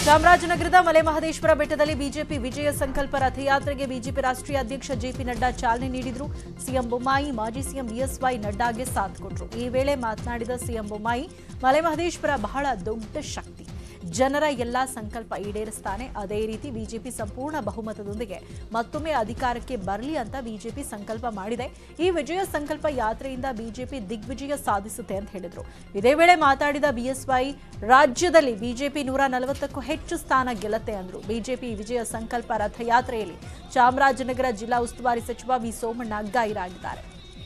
ಚಾಮರಾಜನಗರದ ಮಲೆ ಮಹದೇಶ್ವರ ಬೆಟ್ಟದಲ್ಲಿ ಬಿಜೆಪಿ ವಿಜಯ ಸಂಕಲ್ಪ ರಥಯಾತ್ರೆಗೆ ಬಿಜೆಪಿ ರಾಷ್ಟ್ರೀಯ ಅಧ್ಯಕ್ಷ ಜೆಪಿ ನಡ್ಡಾ ಚಾಲನೆ ನೀಡಿದ್ರು ಸಿಎಂ ಬೊಮ್ಮಾಯಿ ಮಾಜಿ ಸಿಎಂ ಬಿಎಸ್ವೈ ನಡ್ಡಾಗೆ ಸಾಥ್ ಕೊಟ್ರು ಈ ವೇಳೆ ಮಾತನಾಡಿದ ಸಿಎಂ ಬೊಮ್ಮಾಯಿ ಮಲೆ ಮಹದೇಶ್ವರ ಬಹಳ ದೊಡ್ಡ ಶಕ್ತಿ ಜನರ ಎಲ್ಲಾ ಸಂಕಲ್ಪ ಈಡೇರಿಸ್ತಾನೆ ಅದೇ ರೀತಿ ಬಿಜೆಪಿ ಸಂಪೂರ್ಣ ಬಹುಮತದೊಂದಿಗೆ ಮತ್ತೊಮ್ಮೆ ಅಧಿಕಾರಕ್ಕೆ ಬರಲಿ ಅಂತ ಬಿಜೆಪಿ ಸಂಕಲ್ಪ ಮಾಡಿದೆ ಈ ವಿಜಯ ಸಂಕಲ್ಪ ಯಾತ್ರೆಯಿಂದ ಬಿಜೆಪಿ ದಿಗ್ವಿಜಯ ಸಾಧಿಸುತ್ತೆ ಅಂತ ಹೇಳಿದ್ರು ಇದೇ ವೇಳೆ ಮಾತಾಡಿದ ಬಿಎಸ್ವೈ ರಾಜ್ಯದಲ್ಲಿ ಬಿಜೆಪಿ ನೂರ ನಲವತ್ತಕ್ಕೂ ಹೆಚ್ಚು ಸ್ಥಾನ ಗೆಲ್ಲತ್ತೆ ಅಂದ್ರು ಬಿಜೆಪಿ ವಿಜಯ ಸಂಕಲ್ಪ ರಥಯಾತ್ರೆಯಲ್ಲಿ ಚಾಮರಾಜನಗರ ಜಿಲ್ಲಾ ಉಸ್ತುವಾರಿ ಸಚಿವ ವಿ ಸೋಮಣ್ಣ ಗೈರಾಗಿದ್ದಾರೆ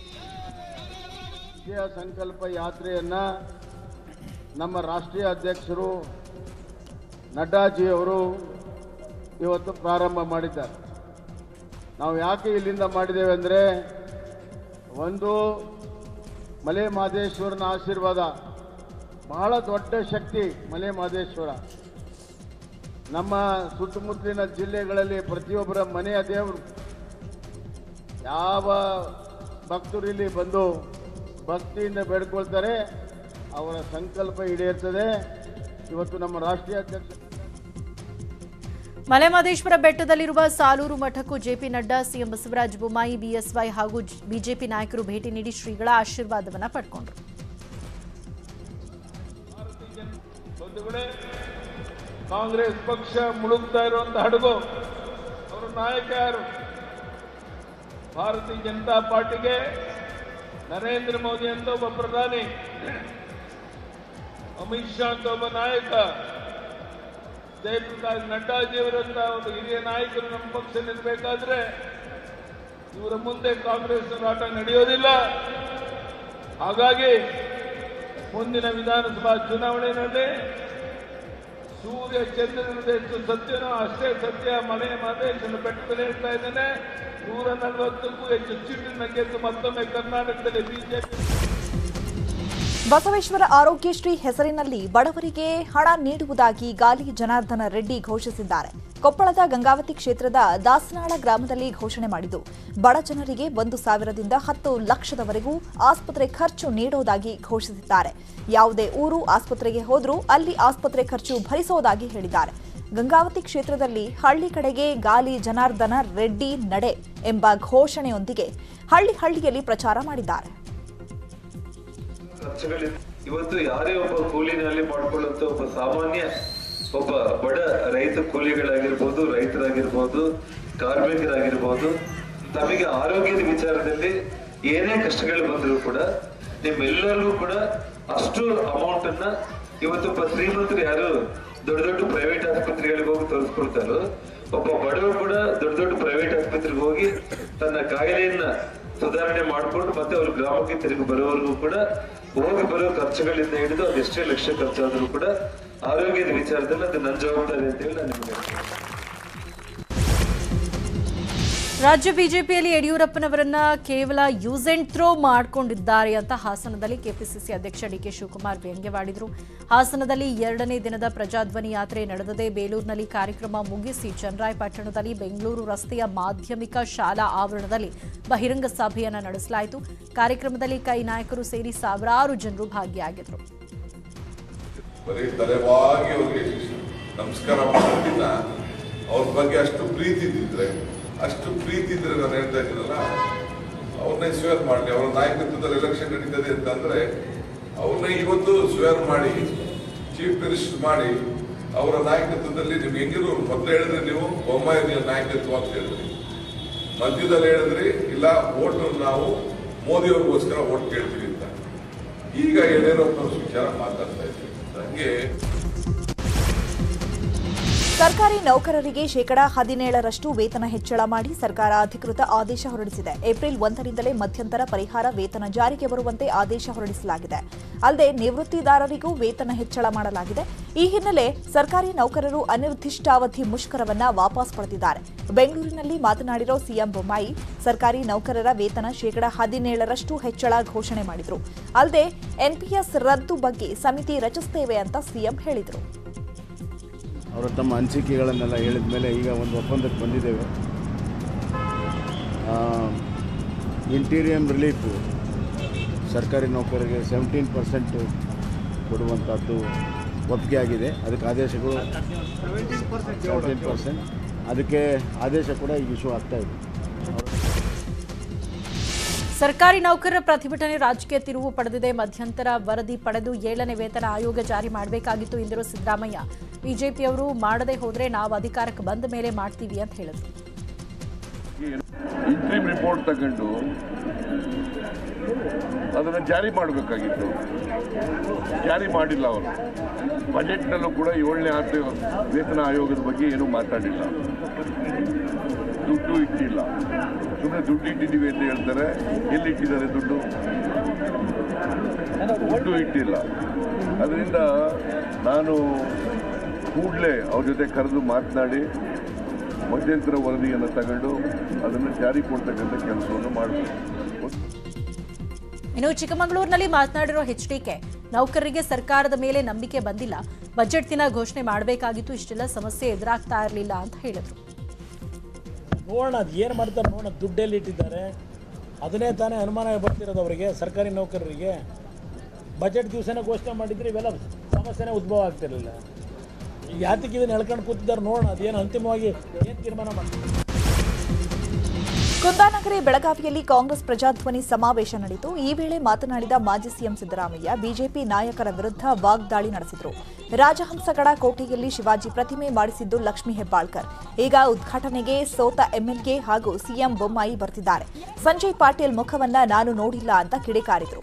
ವಿಜಯ ಸಂಕಲ್ಪ ಯಾತ್ರೆಯನ್ನ ನಮ್ಮ ರಾಷ್ಟ್ರೀಯ ಅಧ್ಯಕ್ಷರು ನಡ್ಡಾಜಿಯವರು ಇವತ್ತು ಪ್ರಾರಂಭ ಮಾಡಿದ್ದಾರೆ ನಾವು ಯಾಕೆ ಇಲ್ಲಿಂದ ಮಾಡಿದ್ದೇವೆ ಅಂದರೆ ಒಂದು ಮಲೆ ಮಹದೇಶ್ವರನ ಆಶೀರ್ವಾದ ಬಹಳ ದೊಡ್ಡ ಶಕ್ತಿ ಮಲೆ ಮಹದೇಶ್ವರ ನಮ್ಮ ಸುತ್ತಮುತ್ತಲಿನ ಜಿಲ್ಲೆಗಳಲ್ಲಿ ಪ್ರತಿಯೊಬ್ಬರ ಮನೆಯ ದೇವರು ಯಾವ ಭಕ್ತರು ಇಲ್ಲಿ ಬಂದು ಭಕ್ತಿಯಿಂದ ಬೇಡ್ಕೊಳ್ತಾರೆ ಅವರ ಸಂಕಲ್ಪ ಈಡೇರ್ತದೆ ಇವತ್ತು ನಮ್ಮ ರಾಷ್ಟ್ರೀಯ ಅಧ್ಯಕ್ಷ ಮಲೆಮಹದೇಶ್ವರ ಬೆಟ್ಟದಲ್ಲಿರುವ ಸಾಲೂರು ಮಠಕ್ಕೂ ಜೆಪಿ ನಡ್ಡಾ ಸಿಎಂ ಬಸವರಾಜ ಬೊಮ್ಮಾಯಿ ಬಿಎಸ್ವೈ ಹಾಗೂ ಜ್- ಬಿಜೆಪಿ ನಾಯಕರು ಭೇಟಿ ನೀಡಿ ಶ್ರೀಗಳ ಆಶೀರ್ವಾದವನ್ನ ಪಡ್ಕೊಂಡ್ರು ಬಂಧುಗಳೇ ಕಾಂಗ್ರೆಸ್ ಪಕ್ಷ ಮುಳುಗ್ತಾ ಇರುವಂತ ಹಡಗು ಅವರ ನಾಯಕ ಯಾರು ಭಾರತೀಯ ಜನತಾ ಪಾರ್ಟಿಗೆ ನರೇಂದ್ರ ಮೋದಿ ಅಂತ ಒಬ್ಬ ಪ್ರಧಾನಿ ಅಮಿತ್ ಶಾ ಅಂತ ಒಬ್ಬ ನಾಯಕ ಜಯಪ್ರಕಾಶ್ ನಡ್ಡಾಜಿಯವರಂತ ಒಂದು ಹಿರಿಯ ನಾಯಕರು ನಮ್ಮ ಪಕ್ಷ ನಿಲ್ಬೇಕಾದ್ರೆ ಇವರ ಮುಂದೆ ಕಾಂಗ್ರೆಸ್ ಹೋರಾಟ ನಡೆಯೋದಿಲ್ಲ ಹಾಗಾಗಿ ಮುಂದಿನ ವಿಧಾನಸಭಾ ಚುನಾವಣೆಯಲ್ಲಿ ಸೂರ್ಯ ಚಂದ್ರನಿಂದ ಎಷ್ಟು ಸತ್ಯನೋ ಅಷ್ಟೇ ಸತ್ಯ ಮನೆ ಮಹದೇಶನ ಬೆಟ್ಟದಲ್ಲಿ ಹೇಳ್ತಾ ಇದ್ದೇನೆ ನೂರ ನಲವತ್ತಕ್ಕೂ ಹೆಚ್ಚು ಸೀಟನ್ನ ಗೆದ್ದು ಮತ್ತೊಮ್ಮೆ ಕರ್ನಾಟಕದಲ್ಲಿ ಬಿಜೆಪಿ ಬಸವೇಶ್ವರ ಆರೋಗ್ಯಶ್ರೀ ಹೆಸರಿನಲ್ಲಿ ಬಡವರಿಗೆ ಹಣ ನೀಡುವುದಾಗಿ ಗಾಲಿ ಜನಾರ್ದನ ರೆಡ್ಡಿ ಘೋಷಿಸಿದ್ದಾರೆ ಕೊಪ್ಪಳದ ಗಂಗಾವತಿ ಕ್ಷೇತ್ರದ ದಾಸನಾಳ ಗ್ರಾಮದಲ್ಲಿ ಘೋಷಣೆ ಮಾಡಿದ್ದು ಬಡ ಜನರಿಗೆ ಒಂದು ಸಾವಿರದಿಂದ ಹತ್ತು ಲಕ್ಷದವರೆಗೂ ಆಸ್ಪತ್ರೆ ಖರ್ಚು ನೀಡುವುದಾಗಿ ಘೋಷಿಸಿದ್ದಾರೆ ಯಾವುದೇ ಊರು ಆಸ್ಪತ್ರೆಗೆ ಹೋದರೂ ಅಲ್ಲಿ ಆಸ್ಪತ್ರೆ ಖರ್ಚು ಭರಿಸುವುದಾಗಿ ಹೇಳಿದ್ದಾರೆ ಗಂಗಾವತಿ ಕ್ಷೇತ್ರದಲ್ಲಿ ಹಳ್ಳಿ ಕಡೆಗೆ ಗಾಲಿ ಜನಾರ್ದನ ರೆಡ್ಡಿ ನಡೆ ಎಂಬ ಘೋಷಣೆಯೊಂದಿಗೆ ಹಳ್ಳಿ ಹಳ್ಳಿಯಲ್ಲಿ ಪ್ರಚಾರ ಮಾಡಿದ್ದಾರೆ ಖರ್ಚುಗಳಿದೆ ಇವತ್ತು ಯಾರೇ ಒಬ್ಬ ಕೂಲಿನಲ್ಲಿ ಮಾಡ್ಕೊಳ್ಳುವಂತ ಒಬ್ಬ ಸಾಮಾನ್ಯ ಒಬ್ಬ ಬಡ ರೈತ ಕೂಲಿಗಳಾಗಿರ್ಬೋದು ರೈತರಾಗಿರ್ಬೋದು ಕಾರ್ಮಿಕರಾಗಿರ್ಬೋದು ತಮಗೆ ಆರೋಗ್ಯದ ವಿಚಾರದಲ್ಲಿ ಏನೇ ಕಷ್ಟಗಳು ಬಂದರೂ ಕೂಡ ನಿಮ್ಮೆಲ್ಲರಿಗೂ ಕೂಡ ಅಷ್ಟು ಅಮೌಂಟ್ ಅನ್ನ ಇವತ್ತು ಒಬ್ಬ ಶ್ರೀಮಂತರು ಯಾರು ದೊಡ್ಡ ದೊಡ್ಡ ಪ್ರೈವೇಟ್ ಆಸ್ಪತ್ರೆಗಳಿಗೆ ಹೋಗಿ ತೋರಿಸ್ಕೊಳ್ತಾರೋ ಒಬ್ಬ ಬಡವ ಕೂಡ ದೊಡ್ಡ ದೊಡ್ಡ ಪ್ರೈವೇಟ್ ಆಸ್ಪತ್ರೆಗೆ ಹೋಗಿ ತನ್ನ ಕಾಯಿಲೆಯನ್ನ ಸುಧಾರಣೆ ಮಾಡಿಕೊಂಡು ಮತ್ತೆ ಅವ್ರ ಗ್ರಾಮಕ್ಕೆ ತಿರುಗಿ ಬರೋವರೆಗೂ ಕೂಡ ಹೋಗಿ ಬರೋ ಖರ್ಚುಗಳಿಂದ ಹಿಡಿದು ಅದೆಷ್ಟೇ ಲಕ್ಷ ಖರ್ಚಾದರೂ ಕೂಡ ಆರೋಗ್ಯದ ವಿಚಾರದಲ್ಲಿ ಅದು ನನ್ನ ಜವಾಬ್ದಾರಿ ಅಂತ ಹೇಳಿ ನಾನು ನಿಮಗೆ ಹೇಳ್ತೀನಿ. ರಾಜ್ಯ ಬಿಜೆಪಿಯಲ್ಲಿ ಯಡಿಯೂರಪ್ಪನವರನ್ನ ಕೇವಲ ಯೂಸ್ ಅಂಡ್ ಥ್ರೋ ಮಾಡಿಕೊಂಡಿದ್ದಾರೆ ಅಂತ ಹಾಸನದಲ್ಲಿ ಕೆಪಿಸಿಸಿ ಅಧ್ಯಕ್ಷ ಡಿಕೆ ಶಿವಕುಮಾರ್ ವ್ಯಂಗ್ಯವಾಡಿದರು ಹಾಸನದಲ್ಲಿ ಎರಡನೇ ದಿನದ ಪ್ರಜಾಧ್ವನಿ ಯಾತ್ರೆ ನಡೆದದೆ ಬೇಲೂರಿನಲ್ಲಿ ಕಾರ್ಯಕ್ರಮ ಮುಗಿಸಿ ಚನ್ನರಾಯಪಟ್ಟಣದಲ್ಲಿ ಬೆಂಗಳೂರು ರಸ್ತೆಯ ಮಾಧ್ಯಮಿಕ ಶಾಲಾ ಆವರಣದಲ್ಲಿ ಬಹಿರಂಗ ಸಭೆಯನ್ನು ನಡೆಸಲಾಯಿತು ಕಾರ್ಯಕ್ರಮದಲ್ಲಿ ಕೈ ನಾಯಕರು ಸೇರಿ ಸಾವಿರಾರು ಜನರು ಭಾಗಿಯಾಗಿದ್ದರು ಬರೀ ತಲೆವಾಗಿ ಅವ್ರಿಗೆ ನಮಸ್ಕಾರ ಮಾಡೋದಿಲ್ಲ ಅವ್ರ ಬಗ್ಗೆ ಅಷ್ಟು ಪ್ರೀತಿ ಇದ್ದಿದ್ರೆ ಅಷ್ಟು ಪ್ರೀತಿ ಇದ್ರೆ ನಾನು ಹೇಳ್ತಾ ಇದ್ದೀನಲ್ಲ ಅವ್ರನ್ನೇ ಸ್ವೇರ್ ಮಾಡಲಿ ಅವರ ನಾಯಕತ್ವದಲ್ಲಿ ಎಲೆಕ್ಷನ್ ನಡೀತದೆ ಅಂತಂದ್ರೆ ಅವ್ರನ್ನ ಇವತ್ತು ಸ್ವೇರ್ ಮಾಡಿ ಚೀಫ್ ಮಿನಿಸ್ಟರ್ ಮಾಡಿ ಅವರ ನಾಯಕತ್ವದಲ್ಲಿ ನಿಮ್ಗೆ ಹೆಂಗಿರು ಮೊದಲು ಹೇಳಿದ್ರೆ ನೀವು ಬೊಮ್ಮಾಯಿ ನಾಯಕತ್ವ ಅಂತ ಹೇಳಿದ್ರಿ ಮಧ್ಯದಲ್ಲಿ ಹೇಳಿದ್ರಿ ಇಲ್ಲ ಓಟ್ ನಾವು ಮೋದಿ ಅವ್ರಿಗೋಸ್ಕರ ಓಟ್ ಕೇಳ್ತೀವಿ ಅಂತ ಈಗ ಯಡಿಯೂರಪ್ಪನವ್ರ ವಿಚಾರ ಮಾತಾಡ್ತಾ ಇದ್ದೀವಿ ಹಂಗೆ ಸರ್ಕಾರಿ ನೌಕರರಿಗೆ ಶೇಕಡಾ ಹದಿನೇಳರಷ್ಟು ವೇತನ ಹೆಚ್ಚಳ ಮಾಡಿ ಸರ್ಕಾರ ಅಧಿಕೃತ ಆದೇಶ ಹೊರಡಿಸಿದೆ ಏಪ್ರಿಲ್ ಒಂದರಿಂದಲೇ ಮಧ್ಯಂತರ ಪರಿಹಾರ ವೇತನ ಜಾರಿಗೆ ಬರುವಂತೆ ಆದೇಶ ಹೊರಡಿಸಲಾಗಿದೆ ಅಲ್ಲದೆ ನಿವೃತ್ತಿದಾರರಿಗೂ ವೇತನ ಹೆಚ್ಚಳ ಮಾಡಲಾಗಿದೆ ಈ ಹಿನ್ನೆಲೆ ಸರ್ಕಾರಿ ನೌಕರರು ಅನಿರ್ದಿಷ್ಟಾವಧಿ ಮುಷ್ಕರವನ್ನ ವಾಪಸ್ ಪಡೆದಿದ್ದಾರೆ ಬೆಂಗಳೂರಿನಲ್ಲಿ ಮಾತನಾಡಿರೋ ಸಿಎಂ ಬೊಮ್ಮಾಯಿ ಸರ್ಕಾರಿ ನೌಕರರ ವೇತನ ಶೇಕಡಾ ಹದಿನೇಳರಷ್ಟು ಹೆಚ್ಚಳ ಘೋಷಣೆ ಮಾಡಿದ್ರು ಅಲ್ಲದೆ ಎನ್ಪಿಎಸ್ ರದ್ದು ಬಗ್ಗೆ ಸಮಿತಿ ರಚಿಸುತ್ತೇವೆ ಅಂತ ಸಿಎಂ ಹೇಳಿದರು ಅವರು ತಮ್ಮ ಅನಿಸಿಕೆಗಳನ್ನೆಲ್ಲ ಹೇಳಿದ ಮೇಲೆ ಈಗ ಒಂದು ಒಪ್ಪಂದಕ್ಕೆ ಬಂದಿದ್ದೇವೆ ಇಂಟೀರಿಯಂ ರಿಲೀಫು ಸರ್ಕಾರಿ ನೌಕರರಿಗೆ ಸೆವೆಂಟೀನ್ ಪರ್ಸೆಂಟ್ ಕೊಡುವಂಥದ್ದು ಒಪ್ಪಿಗೆ ಆಗಿದೆ ಅದಕ್ಕೆ ಆದೇಶಗಳು ಸೆವೆಂಟೀನ್ ಪರ್ಸೆಂಟ್ ಅದಕ್ಕೆ ಆದೇಶ ಕೂಡ ಈಗ ಇಶ್ಯೂ ಆಗ್ತಾ ಇದೆ ಸರ್ಕಾರಿ ನೌಕರರ ಪ್ರತಿಭಟನೆ ರಾಜಕೀಯ ತಿರುವು ಪಡೆದಿದೆ ಮಧ್ಯಂತರ ವರದಿ ಪಡೆದು ಏಳನೇ ವೇತನ ಆಯೋಗ ಜಾರಿ ಮಾಡಬೇಕಾಗಿತ್ತು ಎಂದಿರೋ ಸಿದ್ದರಾಮಯ್ಯ ಬಿಜೆಪಿಯವರು ಮಾಡದೆ ಹೋದ್ರೆ ನಾವು ಅಧಿಕಾರಕ್ಕೆ ಬಂದ ಮೇಲೆ ಮಾಡ್ತೀವಿ ಅಂತ ಹೇಳಿದ್ರು ಇಂಟ್ರೀಮ್ ರಿಪೋರ್ಟ್ ತಗೊಂಡು ಅದನ್ನು ಜಾರಿ ಮಾಡಬೇಕಾಗಿತ್ತು ಜಾರಿ ಮಾಡಿಲ್ಲ ಅವರು ಬಜೆಟ್ನಲ್ಲೂ ಕೂಡ ಏಳನೇ ಆರ್ಥಿಕ ವೇತನ ಆಯೋಗದ ಬಗ್ಗೆ ಏನೂ ಮಾತಾಡಿಲ್ಲ ದುಡ್ಡು ಇಟ್ಟಿಲ್ಲ ಸುಮ್ಮನೆ ದುಡ್ಡು ಇಟ್ಟಿದ್ದೀವಿ ಅಂತ ಹೇಳ್ತಾರೆ ಎಲ್ಲಿ ಇಟ್ಟಿದ್ದಾರೆ ದುಡ್ಡು ದುಡ್ಡು ಇಟ್ಟಿಲ್ಲ ಅದರಿಂದ ನಾನು ಕೂಡಲೇ ಅವ್ರ ಜೊತೆ ಕರೆದು ಮಾತನಾಡಿ ಮಧ್ಯಂತರ ವರದಿಯನ್ನು ತಗೊಂಡು ಅದನ್ನು ಜಾರಿ ಕೊಡ್ತಕ್ಕಂಥ ಕೆಲಸವನ್ನು ಮಾಡಬೇಕು ಇನ್ನು ಚಿಕ್ಕಮಗಳೂರಿನಲ್ಲಿ ಮಾತನಾಡಿರೋ ಎಚ್ಡಿಕೆ ನೌಕರರಿಗೆ ಸರ್ಕಾರದ ಮೇಲೆ ನಂಬಿಕೆ ಬಂದಿಲ್ಲ ಬಜೆಟ್ ದಿನ ಘೋಷಣೆ ಮಾಡಬೇಕಾಗಿತ್ತು ಇಷ್ಟೆಲ್ಲ ಸಮಸ್ಯೆ ಎದುರಾಗ್ತಾ ಇರಲಿಲ್ಲ ಅಂತ ಹೇಳಿದ್ರು ನೋಡೋಣ ಅದು ಏನು ಮಾಡ್ತಾರೆ ನೋಡೋಣ ದುಡ್ಡೆಲ್ಲಿ ಇಟ್ಟಿದ್ದಾರೆ ಅದನ್ನೇ ತಾನೇ ಅನುಮಾನ ಬರ್ತಿರೋದು ಅವರಿಗೆ ಸರ್ಕಾರಿ ನೌಕರರಿಗೆ ಬಜೆಟ್ ದಿವಸನೇ ಘೋಷಣೆ ಮಾಡಿದ್ರೆ ಇವೆಲ್ಲ ಸಮಸ್ಯೆನೇ ಉದ್ಭವ ಆಗ್ತಿರಲಿಲ್ಲ ಈಗ ಯಾತಕ್ಕೆ ಇದನ್ನು ಎಳ್ಕೊಂಡು ಕೂತಿದ್ದಾರೆ ನೋಡೋಣ ಅದೇನು ಅಂತಿಮವಾಗಿ ಏನು ತೀರ್ಮಾನ ಮಾಡ್ತಾರೆ ಕುಂದಾನಗರಿ ಬೆಳಗಾವಿಯಲ್ಲಿ ಕಾಂಗ್ರೆಸ್ ಪ್ರಜಾಧ್ವನಿ ಸಮಾವೇಶ ನಡೆಯಿತು ಈ ವೇಳೆ ಮಾತನಾಡಿದ ಮಾಜಿ ಸಿಎಂ ಸಿದ್ದರಾಮಯ್ಯ ಬಿಜೆಪಿ ನಾಯಕರ ವಿರುದ್ಧ ವಾಗ್ದಾಳಿ ನಡೆಸಿದರು ರಾಜಹಂಸಗಡ ಕೋಟೆಯಲ್ಲಿ ಶಿವಾಜಿ ಪ್ರತಿಮೆ ಮಾಡಿಸಿದ್ದು ಲಕ್ಷ್ಮೀ ಹೆಬ್ಬಾಳ್ಕರ್ ಈಗ ಉದ್ಘಾಟನೆಗೆ ಸೋತ ಎಂಎಲ್ಎ ಹಾಗೂ ಸಿಎಂ ಬೊಮ್ಮಾಯಿ ಬರ್ತಿದ್ದಾರೆ ಸಂಜಯ್ ಪಾಟೀಲ್ ಮುಖವನ್ನ ನಾನು ನೋಡಿಲ್ಲ ಅಂತ ಕಿಡಿಕಾರಿದರು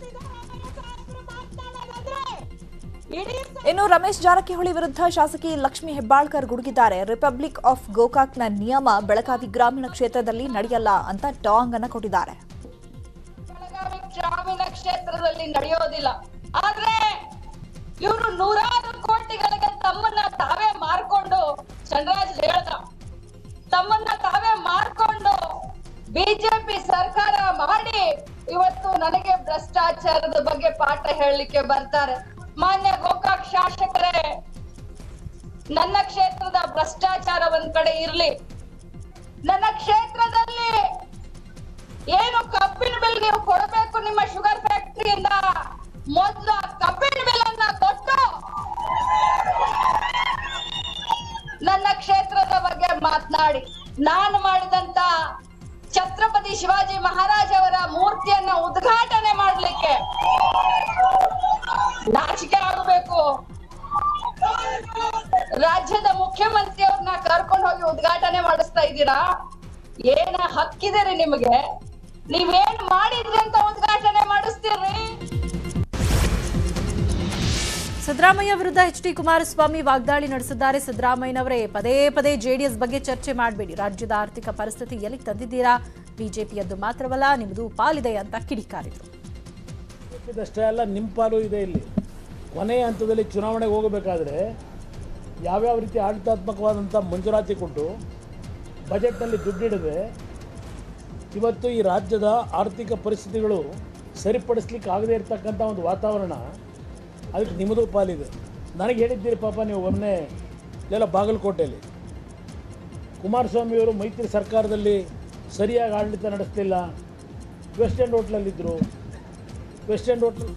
ಇನ್ನು ರಮೇಶ್ ಜಾರಕಿಹೊಳಿ ವಿರುದ್ಧ ಶಾಸಕಿ ಲಕ್ಷ್ಮೀ ಹೆಬ್ಬಾಳ್ಕರ್ ಗುಡುಗಿದ್ದಾರೆ ರಿಪಬ್ಲಿಕ್ ಆಫ್ ಗೋಕಾಕ್ನ ನಿಯಮ ಬೆಳಗಾವಿ ಗ್ರಾಮೀಣ ಕ್ಷೇತ್ರದಲ್ಲಿ ನಡೆಯಲ್ಲ ಅಂತ ಟಾಂಗ್ ಅನ್ನ ಕೊಟ್ಟಿದ್ದಾರೆ ಬೆಳಗಾವಿ ಗ್ರಾಮೀಣ ಕ್ಷೇತ್ರದಲ್ಲಿ ನಡೆಯೋದಿಲ್ಲ ಆದ್ರೆ ಇವರು ನೂರಾರು ಕೋಟಿಗಳಿಗೆ ತಮ್ಮನ್ನ ತಾವೇ ಮಾರ್ಕೊಂಡು ಚಂದ್ರರಾಜ್ ಹೇಳ್ದ ತಮ್ಮನ್ನ ತಾವೇ ಮಾರ್ಕೊಂಡು ಬಿಜೆಪಿ ಸರ್ಕಾರ ಮಾಡಿ ಇವತ್ತು ನನಗೆ ಭ್ರಷ್ಟಾಚಾರದ ಬಗ್ಗೆ ಪಾಠ ಹೇಳಲಿಕ್ಕೆ ಬರ್ತಾರೆ ಮಾನ್ಯ ಗೋಕಾಕ್ ಶಾಸಕರೇ ನನ್ನ ಕ್ಷೇತ್ರದ ಭ್ರಷ್ಟಾಚಾರ ಒಂದ್ ಕಡೆ ಇರ್ಲಿ ನನ್ನ ಕ್ಷೇತ್ರದಲ್ಲಿ ಏನು ಕಬ್ಬಿನ ಬಿಲ್ ನೀವು ಕೊಡಬೇಕು ನಿಮ್ಮ ಶುಗರ್ ಫ್ಯಾಕ್ಟರಿಯಿಂದ ಮೊದಲು ಆ ಕಬ್ಬಿನ ಬಿಲ್ ಅನ್ನ ಕೊಟ್ಟು ನನ್ನ ಕ್ಷೇತ್ರದ ಬಗ್ಗೆ ಮಾತನಾಡಿ ನಾನು ಮಾಡಿದಂತ ಛತ್ರಪತಿ ಶಿವಾಜಿ ಮಹಾರಾಜ್ ಅವರ ಮೂರ್ತಿಯನ್ನ ಉದ್ಘಾಟನೆ ಮಾಡ್ಲಿಕ್ಕೆ ನಾಚಿಕೆ ಆಗಬೇಕು ರಾಜ್ಯದ ಮುಖ್ಯಮಂತ್ರಿಯವ್ರನ್ನ ಕರ್ಕೊಂಡು ಹೋಗಿ ಉದ್ಘಾಟನೆ ಮಾಡಿಸ್ತಾ ಇದ್ದೀರಾ ಏನ ಹಕ್ಕಿದೆ ರೀ ನಿಮಗೆ ನೀವೇನ್ ಮಾಡಿದ್ರಿ ಅಂತ ಉದ್ಘಾಟನೆ ಮಾಡಿಸ್ತೀರ್ರಿ ಸಿದ್ದರಾಮಯ್ಯ ವಿರುದ್ಧ ಎಚ್ ಡಿ ಕುಮಾರಸ್ವಾಮಿ ವಾಗ್ದಾಳಿ ನಡೆಸಿದ್ದಾರೆ ಸಿದ್ದರಾಮಯ್ಯನವರೇ ಪದೇ ಪದೇ ಜೆಡಿಎಸ್ ಬಗ್ಗೆ ಚರ್ಚೆ ಮಾಡಬೇಡಿ ರಾಜ್ಯದ ಆರ್ಥಿಕ ಪರಿಸ್ಥಿತಿ ಎಲ್ಲಿ ತಂದಿದ್ದೀರಾ ಬಿಜೆಪಿಯದ್ದು ಮಾತ್ರವಲ್ಲ ನಿಮ್ಮದು ಪಾಲಿದೆ ಅಂತ ಕಿಡಿಕಾರಿದ್ರು ಇದಷ್ಟೇ ಅಲ್ಲ ನಿಮ್ಮ ಪಾಲು ಇದೆ ಇಲ್ಲಿ ಕೊನೆಯ ಹಂತದಲ್ಲಿ ಚುನಾವಣೆಗೆ ಹೋಗಬೇಕಾದ್ರೆ ಯಾವ್ಯಾವ ರೀತಿ ಆಡಳಿತಾತ್ಮಕವಾದಂಥ ಮಂಜೂರಾತಿ ಕೊಟ್ಟು ಬಜೆಟ್ನಲ್ಲಿ ದುಡ್ಡಿಡದೆ ಇವತ್ತು ಈ ರಾಜ್ಯದ ಆರ್ಥಿಕ ಪರಿಸ್ಥಿತಿಗಳು ಸರಿಪಡಿಸ್ಲಿಕ್ಕೆ ಆಗದೇ ಇರತಕ್ಕಂಥ ಒಂದು ವಾತಾವರಣ ಅದಕ್ಕೆ ನಿಮ್ಮದು ಪಾಲಿದೆ ನನಗೆ ಹೇಳಿದ್ದೀರಿ ಪಾಪ ನೀವು ಒಮ್ಮೆ ಇಲ್ಲೆಲ್ಲ ಬಾಗಲಕೋಟೆಯಲ್ಲಿ ಕುಮಾರಸ್ವಾಮಿಯವರು ಮೈತ್ರಿ ಸರ್ಕಾರದಲ್ಲಿ ಸರಿಯಾಗಿ ಆಡಳಿತ ನಡೆಸ್ತಿಲ್ಲ ವೆಸ್ಟ್ ಎಂಡ್ ಹೋಟ್ಲಲ್ಲಿದ್ದರು ವೆಸ್ಟ್ ಎಂಡ್ ಹೋಟ್ಲ್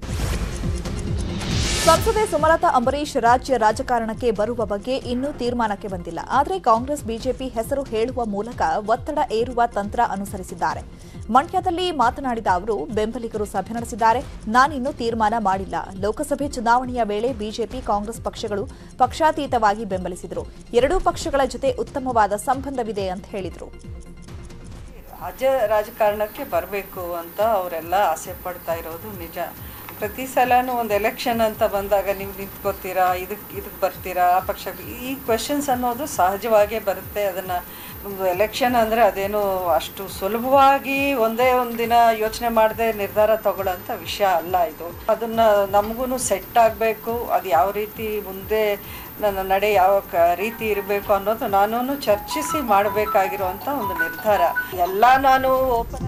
ಸಂಸದೆ ಸುಮಲತಾ ಅಂಬರೀಶ್ ರಾಜ್ಯ ರಾಜಕಾರಣಕ್ಕೆ ಬರುವ ಬಗ್ಗೆ ಇನ್ನೂ ತೀರ್ಮಾನಕ್ಕೆ ಬಂದಿಲ್ಲ ಆದರೆ ಕಾಂಗ್ರೆಸ್ ಬಿಜೆಪಿ ಹೆಸರು ಹೇಳುವ ಮೂಲಕ ಒತ್ತಡ ಏರುವ ತಂತ್ರ ಅನುಸರಿಸಿದ್ದಾರೆ ಮಂಡ್ಯದಲ್ಲಿ ಮಾತನಾಡಿದ ಅವರು ಬೆಂಬಲಿಗರು ಸಭೆ ನಡೆಸಿದ್ದಾರೆ ನಾನಿನ್ನೂ ತೀರ್ಮಾನ ಮಾಡಿಲ್ಲ ಲೋಕಸಭೆ ಚುನಾವಣೆಯ ವೇಳೆ ಬಿಜೆಪಿ ಕಾಂಗ್ರೆಸ್ ಪಕ್ಷಗಳು ಪಕ್ಷಾತೀತವಾಗಿ ಬೆಂಬಲಿಸಿದರು ಎರಡೂ ಪಕ್ಷಗಳ ಜೊತೆ ಉತ್ತಮವಾದ ಸಂಬಂಧವಿದೆ ಅಂತ ಹೇಳಿದರು ರಾಜ್ಯ ರಾಜಕಾರಣಕ್ಕೆ ಬರಬೇಕು ಅಂತ ಅವರೆಲ್ಲ ಆಸೆ ಪಡ್ತಾ ಇರೋದು ನಿಜ ಪ್ರತಿ ಸಲನೂ ಒಂದು ಎಲೆಕ್ಷನ್ ಅಂತ ಬಂದಾಗ ನೀವು ನಿಂತ್ಕೋತೀರಾ ಇದಕ್ಕೆ ಇದಕ್ಕೆ ಬರ್ತೀರಾ ಆ ಪಕ್ಷ ಈ ಕ್ವೆಶನ್ಸ್ ಅನ್ನೋದು ಸಹಜವಾಗೇ ಬರುತ್ತೆ ಅದನ್ನು ಒಂದು ಎಲೆಕ್ಷನ್ ಅಂದರೆ ಅದೇನು ಅಷ್ಟು ಸುಲಭವಾಗಿ ಒಂದೇ ಒಂದು ದಿನ ಯೋಚನೆ ಮಾಡದೆ ನಿರ್ಧಾರ ತಗೊಳ್ಳೋಂಥ ವಿಷಯ ಅಲ್ಲ ಇದು ಅದನ್ನು ನಮಗೂ ಸೆಟ್ ಆಗಬೇಕು ಅದು ಯಾವ ರೀತಿ ಮುಂದೆ ನನ್ನ ನಡೆ ಯಾವ ಕ ರೀತಿ ಇರಬೇಕು ಅನ್ನೋದು ನಾನು ಚರ್ಚಿಸಿ ಮಾಡಬೇಕಾಗಿರುವಂಥ ಒಂದು ನಿರ್ಧಾರ ಎಲ್ಲ ನಾನು ಓಪನ್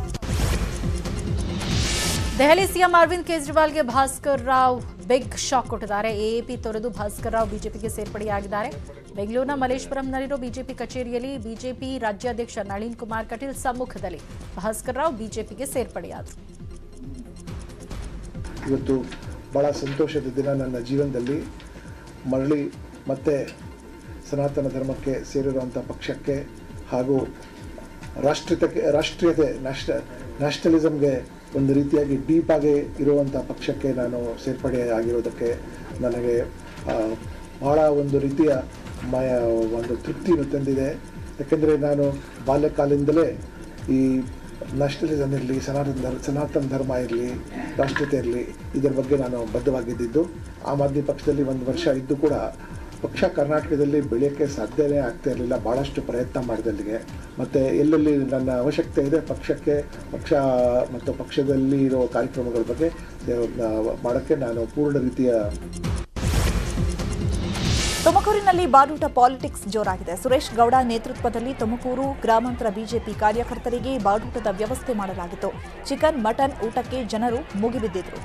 ದೆಹಲಿ ಸಿಎಂ ಅರವಿಂದ್ ಕೇಜ್ರಿವಾಲ್ಗೆ ಭಾಸ್ಕರ್ ರಾವ್ ಬಿಗ್ ಶಾಕ್ ಕೊಟ್ಟಿದ್ದಾರೆ ಎಎಪಿ ತೊರೆದು ಭಾಸ್ಕರ್ ರಾವ್ ಬಿಜೆಪಿಗೆ ಸೇರ್ಪಡೆಯಾಗಿದ್ದಾರೆ ಬೆಂಗಳೂರಿನ ಮಲೇಶ್ವರಂನಲ್ಲಿರೋ ಬಿಜೆಪಿ ಕಚೇರಿಯಲ್ಲಿ ಬಿಜೆಪಿ ರಾಜ್ಯಾಧ್ಯಕ್ಷ ನಳಿನ್ ಕುಮಾರ್ ಕಟೀಲ್ ಸಮ್ಮುಖದಲ್ಲಿ ಭಾಸ್ಕರ್ ರಾವ್ ಬಿಜೆಪಿಗೆ ಸೇರ್ಪಡೆಯಾದರು ಇವತ್ತು ಭಾಳ ಸಂತೋಷದ ದಿನ ನನ್ನ ಜೀವನದಲ್ಲಿ ಮರಳಿ ಮತ್ತೆ ಸನಾತನ ಧರ್ಮಕ್ಕೆ ಸೇರಿರುವಂಥ ಪಕ್ಷಕ್ಕೆ ಹಾಗೂ ರಾಷ್ಟ್ರೀಯತೆ ರಾಷ್ಟ್ರೀಯತೆ ನ್ಯಾಷ ನ್ಯಾಷನಲಿಸಮ್ಗೆ ಒಂದು ರೀತಿಯಾಗಿ ಡೀಪ್ ಆಗಿ ಇರುವಂಥ ಪಕ್ಷಕ್ಕೆ ನಾನು ಸೇರ್ಪಡೆ ಆಗಿರೋದಕ್ಕೆ ನನಗೆ ಆ, ಬಹಳ ಒಂದು ರೀತಿಯ ಮಯ ಒಂದು ತೃಪ್ತಿಯನ್ನು ತಂದಿದೆ ಯಾಕೆಂದರೆ ನಾನು ಬಾಲ್ಯಕಾಲದಿಂದಲೇ ಈ ನ್ಯಾಷನಲಿಸಮ್ ಇರಲಿ ಸನಾತನ ಧರ್ಮ ಸನಾತನ ಧರ್ಮ ಇರಲಿ ರಾಷ್ಟ್ರೀಯತೆ ಇರಲಿ ಇದರ ಬಗ್ಗೆ ನಾನು ಬದ್ಧವಾಗಿದ್ದಿದ್ದು ಆಮ್ ಆದ್ಮಿ ಪಕ್ಷದಲ್ಲಿ ಒಂದು ವರ್ಷ ಇದ್ದು ಕೂಡ ಪಕ್ಷ ಕರ್ನಾಟಕದಲ್ಲಿ ಬೆಳೆಯೋಕ್ಕೆ ಸಾಧ್ಯನೇ ಆಗ್ತಾ ಇರಲಿಲ್ಲ ಭಾಳಷ್ಟು ಪ್ರಯತ್ನ ಮಾಡಿದೆ ಅಲ್ಲಿಗೆ ಮತ್ತು ಎಲ್ಲೆಲ್ಲಿ ನನ್ನ ಅವಶ್ಯಕತೆ ಇದೆ ಪಕ್ಷಕ್ಕೆ ಪಕ್ಷ ಮತ್ತು ಪಕ್ಷದಲ್ಲಿ ಇರೋ ಕಾರ್ಯಕ್ರಮಗಳ ಬಗ್ಗೆ ಮಾಡೋಕ್ಕೆ ನಾನು ಪೂರ್ಣ ರೀತಿಯ ತುಮಕೂರಿನಲ್ಲಿ ಬಾಡೂಟ ಪಾಲಿಟಿಕ್ಸ್ ಜೋರಾಗಿದೆ ಸುರೇಶ್ ಗೌಡ ನೇತೃತ್ವದಲ್ಲಿ ತುಮಕೂರು ಗ್ರಾಮಾಂತರ ಬಿಜೆಪಿ ಕಾರ್ಯಕರ್ತರಿಗೆ ಬಾಡೂಟದ ವ್ಯವಸ್ಥೆ ಮಾಡಲಾಗಿತ್ತು ಚಿಕನ್ ಮಟನ್ ಊಟಕ್ಕೆ ಜನರು ಮುಗಿಬಿದ್ದಿದ್ರು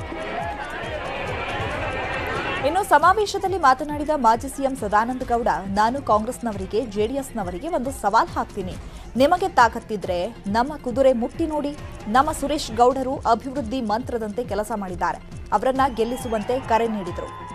ಇನ್ನು ಸಮಾವೇಶದಲ್ಲಿ ಮಾತನಾಡಿದ ಮಾಜಿ ಸಿಎಂ ಸದಾನಂದ ಗೌಡ ನಾನು ಕಾಂಗ್ರೆಸ್ನವರಿಗೆ ಜೆಡಿಎಸ್ನವರಿಗೆ ಒಂದು ಸವಾಲ್ ಹಾಕ್ತೀನಿ ನಿಮಗೆ ತಾಕತ್ತಿದ್ರೆ ನಮ್ಮ ಕುದುರೆ ಮುಟ್ಟಿ ನೋಡಿ ನಮ್ಮ ಸುರೇಶ್ ಗೌಡರು ಅಭಿವೃದ್ಧಿ ಮಂತ್ರದಂತೆ ಕೆಲಸ ಮಾಡಿದ್ದಾರೆ ಅವರನ್ನ ಗೆಲ್ಲಿಸುವಂತೆ ಕರೆ ನೀಡಿದರು